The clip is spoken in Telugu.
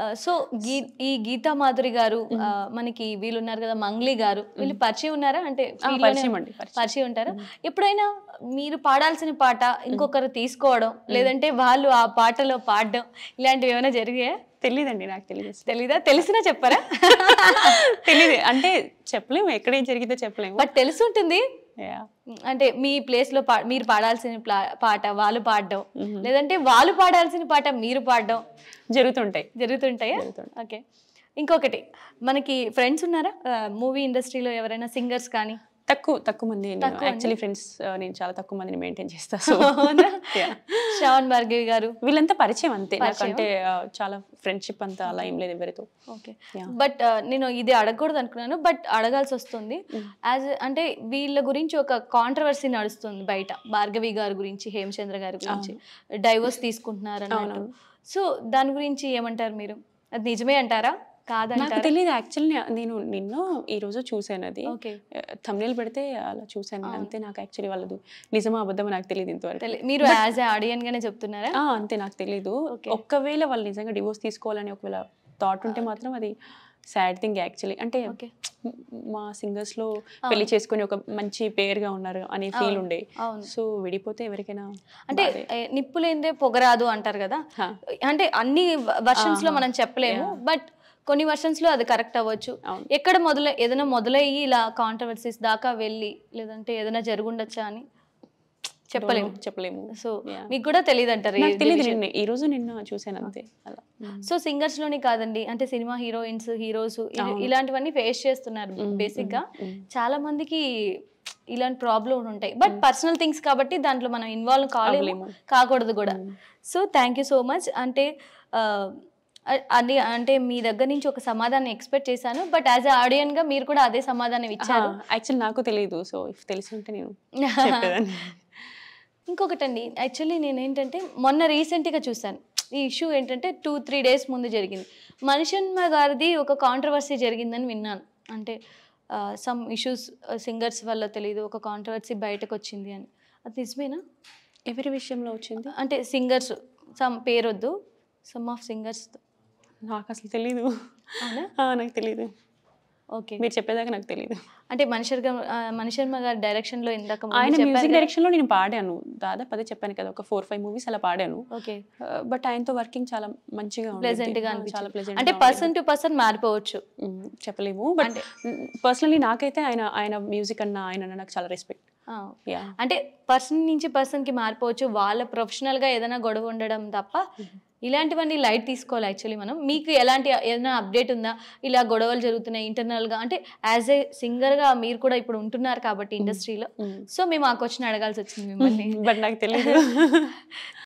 సో గీ ఈ గీతా మాధురి గారు ఆ, మనకి వీళ్ళు ఉన్నారు కదా మంగ్లీ గారు వీళ్ళు పరిచయం ఉన్నారా అంటే ఆ, field లోనే పరిచయం అండి పరిచయం. పరిచయం ఉంటారా ఎప్పుడైనా మీరు పాడాల్సిన పాట ఇంకొకరు తీసుకోవడం లేదంటే వాళ్ళు ఆ పాటలో పాడడం ఇలాంటివి ఏమైనా జరిగాయా తెలీదండి నాకు తెలియదు అసలు. తెలీదా తెలిసినా చెప్పారా తెలీదు అంటే చెప్పలేము ఎక్కడ ఏం జరిగిందో చెప్పలేము బట్ తెలిసి ఉంటుంది Yeah. అంటే మీ ప్లేస్ లో పా- మీరు పాడాల్సిన ప్లా- పాట వాళ్ళు పాడడం లేదంటే వాళ్ళు పాడాల్సిన పాట మీరు పాడడం జరుగుతుంటాయి జరుగుతుంటాయా జరుగుతుంటాయి. ఓకే ఇంకొకటి మనకి ఫ్రెండ్స్ ఉన్నారా మూవీ ఇండస్ట్రీలో ఎవరైనా సింగర్స్ కానీ తక్కువ తక్కువ మంది తక్కువ యాక్చువల్లీ ఫ్రెండ్స్ నేను చాలా తక్కువ మందిని మెయింటైన్ చేస్తా సో Yeah. శ్రవణ్ భార్గవి గారు వీళ్ళంతా పరిచయం అంతే పరిచయం? నాకంటే ఆ, చాలా ఫ్రెండ్షిప్ అంతా అలా ఏం లేదు ఎవరితో ఓకే Yeah. బట్ నేను ఇది అడగకూడదు అనుకున్నాను బట్ అడగాల్సి వస్తుంది యాజ్ అంటే వీళ్ళ గురించి ఒక కాంట్రవర్సీ నడుస్తుంది బయట భార్గవి గారి గురించి హేమచంద్ర గారి గురించి డైవోర్స్ తీసుకుంటున్నారు అన్నట్టు అవునవును. సో దాని గురించి ఏమంటారు మీరు అది నిజమే అంటారా నాకు కాదంటారా తెలియదు యాక్చువల్లీ నేను నిన్న ఈ రోజు చూసాను అది ఓకే తమిళ పెడితే అలా చూసాను అంతే నాకు యాక్చువల్లీ వాళ్ళది నిజమా అబద్ధమా నాకు తెలియదు ఇంతవరకు తెలి- మీరు యాజ్ ఏ ఆడియన్ గానే చెప్తున్నారా ఆ, అంతే నాకు తెలీదు Okay. ఒక్కవేళ వాళ్ళు నిజంగా డివోర్స్ తీసుకోవాలని ఒకవేళ థాట్ ఉంటే మాత్రం అది సాడ్ థింగ్ యాక్చువల్లీ అంటే Okay. మ్, మా సింగర్స్ లో పెళ్లి చేసుకొని ఒక మంచి పేరుగా ఉన్నారు అనే ఫీల్ ఉండే అవును సో విడిపోతే ఎవరికైనా అంటే బాధే. ఏ, నిప్పు లేనిదే పొగరాదు అంటారు కదా హా. అంటే అన్ని వర్షన్స్ లో మనం చెప్పలేము బట్ కొన్ని వర్షన్స్ లో అది కరెక్ట్ అవ్వచ్చు అవును. ఎక్కడ మొదలై ఏదైనా మొదలయ్యి ఇలా కాంట్రవర్సీస్ దాకా వెళ్ళి లేదంటే ఏదైనా జరుగుండొచ్చా అని చెప్పలేము చెప్పలేము సో Yeah. మీకు కూడా తెలియదు అంటారు నాకు తెలియదు నిన్న ఈ రోజు నిన్న చూసాను అంతే అలా సో సింగర్స్ లోనే కాదండి అంటే సినిమా హీరోయిన్స్ హీరోస్ ఇలాంటివన్నీ ఫేస్ చేస్తున్నారు బేసిక్ గా చాలా మందికి ఇలాంటి ప్రాబ్లం ఉంటాయి బట్ పర్సనల్ థింగ్స్ కాబట్టి దాంట్లో మనం ఇన్వాల్వ్ కాలేము అవ్వలేము. కాకూడదు కూడా so thank you so much అంటే ఆ, అ- అది అంటే మీ దగ్గర నుంచి ఒక సమాధానం ఎక్స్పెక్ట్ చేశాను బట్ యాజ్ అ ఆడియన్ గా మీరు కూడా అదే సమాధానం ఇచ్చారు యాక్చువల్ నాకు తెలియదు సో ఇఫ్ తెలిసి ఉంటే నేను చెప్పేదాన్ని ఇంకొకటండి యాక్చువల్లీ నేను ఏంటంటే మొన్న రీసెంట్గా చూశాను ఈ ఇష్యూ ఏంటంటే టూ త్రీ డేస్ ముందు జరిగింది మనిషన్మ గారిది ఒక కాంట్రవర్సీ జరిగిందని విన్నాను అంటే సమ్ ఇష్యూస్ సింగర్స్ వల్ల తెలియదు ఒక కాంట్రవర్సీ బయటకు వచ్చింది అని అది నిజమేనా ఎవరి విషయంలో వచ్చింది అంటే సింగర్స్ సమ్ పేరొద్దు సమ్ ఆఫ్ సింగర్స్ నాకు అసలు తెలీదు అవునా ఆ, నాకు తెలీదు ఓకే మీరు చెప్పేదాకా నాకు తెలీదు అంటే మనిషర్ మనిషర్మ గారి డైరెక్షన్లో ఇందాక ముందు ఆయన చెప్పారు మ్యూజిక్ కదా. డైరెక్షన్ లో నేను పాడాను దాదాపు అదే చెప్పాను కదా ఒక ఫోర్ ఫైవ్ మూవీస్ అలా పాడాను ఓకే బట్ ఆయనతో వర్కింగ్ చాలా మంచిగా ఉండేది. ప్లెజెంట్ గా ఆ, చాలా అనిపించింది ప్లెజెంట్ అంటే పర్సన్ టు పర్సన్ మారిపోవచ్చు చెప్పలేము బట్ పర్సనలీ నాకైతే ఆయన ఆయన మ్యూజిక్ అన్న ఆయన అన్న నాకు చాలా రెస్పెక్ట్ ఆ, యా అంటే పర్సన్ నుంచి పర్సన్ కి మారిపోవచ్చు వాళ్ళ ప్రొఫెషనల్ గా ఏదైనా గొడవ ఉండడం తప్ప ఇలాంటివన్నీ లైట్ తీసుకోవాలి యాక్చువల్లీ మనం మీకు ఎలాంటి ఏదైనా అప్డేట్ ఉందా ఇలా గొడవలు జరుగుతున్నాయి ఇంటర్నల్ గా అంటే యాజ్ ఏ సింగర్ గా మీరు కూడా ఇప్పుడు ఉంటున్నారు కాబట్టి ఇండస్ట్రీలో సో మేము ఆ క్వశ్చన్ అడగాల్సి వచ్చింది మిమ్మల్ని బట్ నాకు తెలియదు